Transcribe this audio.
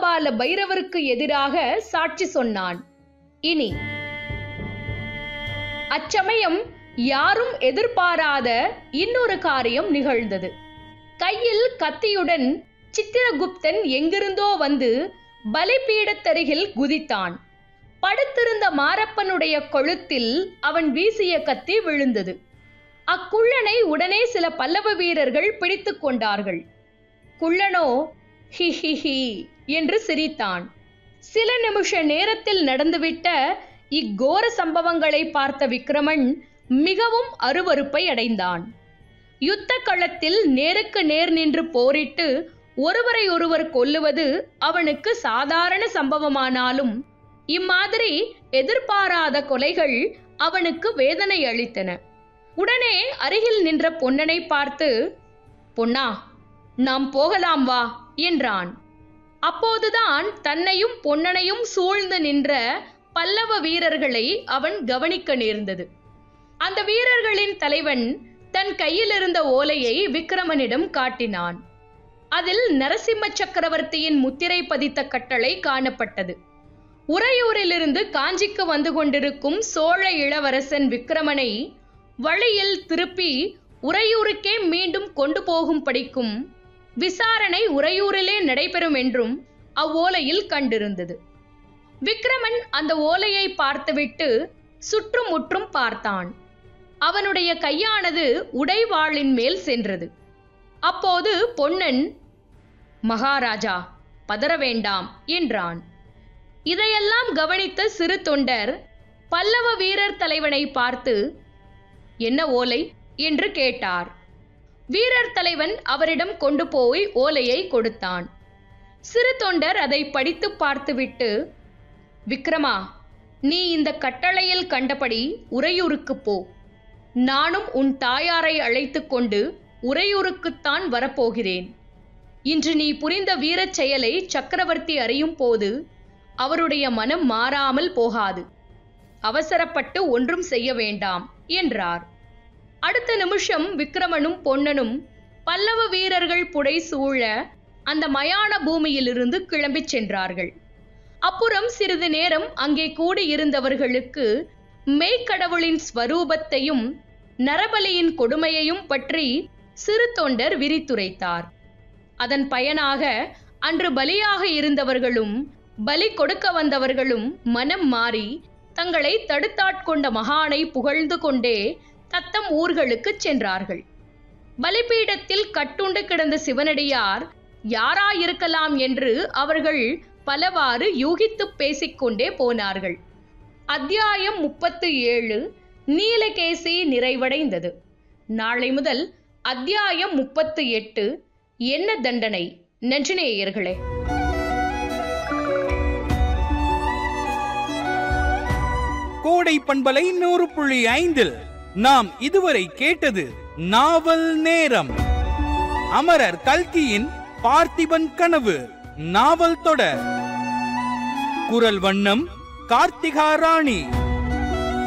துவாரபால பைரவருக்கு எதிராக சாட்சி சொன்னான் இனி அச்சமயம் யாரும் எதிர்பாராத இன்னொரு காரியம் நிகழ்ந்தது கையில் கத்தியுடன் சித்திரகுப்தன் எங்கிருந்தோ வந்து பலிபீடத்தருகில் குதித்தான் படுத்திருந்த மாரப்பனுடைய கொழுத்தில் அவன் வீசிய கத்தி விழுந்தது அக்குள்ளனை உடனே சில பல்லவ வீரர்கள் பிடித்துக் கொண்டார்கள் குள்ளனோ ஹி ஹி ஹி என்று சிரித்தான் சில நிமிஷ நேரத்தில் நடந்துவிட்ட இக்கோர சம்பவங்களை பார்த்த விக்ரமன் மிகவும் அருவருப்பை அடைந்தான் யுத்த களத்தில் நேருக்கு நேர் நின்று போரிட்டு ஒருவரை ஒருவர் கொல்லுவது அவனுக்கு சாதாரண சம்பவமானாலும் இம்மாதிரி எதிர்பாராத கொலைகள் அவனுக்கு வேதனை அளித்தன உடனே அருகில் நின்ற பொன்னனை பார்த்து பொன்னா நாம் போகலாம் வா என்றான் அப்போதுதான் தன்னையும் பொன்னனையும் சூழ்ந்து நின்ற பல்லவ வீரர்களை அவன் கவனிக்க நேர்ந்தது அந்த வீரர்களின் தலைவன் தன் கையில் இருந்த ஓலையை விக்ரமனிடம் காட்டினான் அதில் நரசிம்ம சக்கரவர்த்தியின் முத்திரை பதித்த கட்டளை காணப்பட்டது உறையூரிலிருந்து காஞ்சிக்கு வந்து கொண்டிருக்கும் சோழ இளவரசன் விக்ரமனை வழியில் திருப்பி உறையூருக்கே மீண்டும் கொண்டு போகும் படிக்கும் விசாரணை உறையூரிலே நடைபெறும் என்றும் அவ்வோலையில் கண்டிருந்தது விக்ரமன் அந்த ஓலையை பார்த்துவிட்டு சுற்றுமுற்றும் பார்த்தான் அவனுடைய கையானது உடைவாளின் மேல் சென்றது அப்போது பொன்னன் மகாராஜா பதற வேண்டாம் என்றான் இதையெல்லாம் கவனித்த சிறு தொண்டர் பல்லவ வீரர் தலைவனை பார்த்து என்ன ஓலை என்று கேட்டார் வீரர் தலைவன் அவரிடம் கொண்டு போய் ஓலையை கொடுத்தான் சிறு தொண்டர் அதை படித்து பார்த்துவிட்டு விக்ரமா நீ இந்த கட்டளையில் கண்டபடி உறையூருக்கு போ நானும் உன் தாயாரை அழைத்துக் கொண்டு உறையூருக்குத்தான் வரப்போகிறேன் இன்று நீ புரிந்த வீரச் செயலை சக்கரவர்த்தி அறியும் போது அவருடைய மனம் மாறாமல் போகாது அவசரப்பட்டு ஒன்றும் செய்ய வேண்டாம் என்றார் அடுத்த நிமிஷம் விக்ரமனும் பொன்னனும் பல்லவ வீரர்கள் புடை சூழ அந்த மயான பூமியிலிருந்து கிளம்பிச் சென்றார்கள் அப்புறம் சிறிது நேரம் அங்கே கூடியிருந்தவர்களுக்கு மெய்க்கடவுளின் ஸ்வரூபத்தையும் நரபலியின் கொடுமையையும் பற்றி சிறு தொண்டர் விரித்துரைத்தார் அதன் பயனாக அன்று பலியாக இருந்தவர்களும் பலி கொடுக்க வந்தவர்களும் மனம் மாறி தங்களை தடுத்தாட்கொண்ட மகானை புகழ்ந்து கொண்டே தத்தம் ஊர்களுக்குச் சென்றார்கள் பலிபீடத்தில் கட்டுண்டு கிடந்த சிவனடியார் யாராயிருக்கலாம் என்று அவர்கள் பலவாறு யூகித்துப் பேசிக்கொண்டே போனார்கள் அத்தியாயம் முப்பத்து ஏழு நீலகேசி நிறைவடைந்தது நாளை முதல் அத்தியாயம் முப்பத்து எட்டு என்ன தண்டனை நன்றினேயர்களே கோடை பண்பலை நூறு புள்ளி ஐந்தில் நாம் இதுவரை கேட்டது நாவல் நேரம் அமரர் கல்கியின் பார்த்திபன் கனவு நாவல் தொடர் குரல் வண்ணம் கார்த்திகா ராணி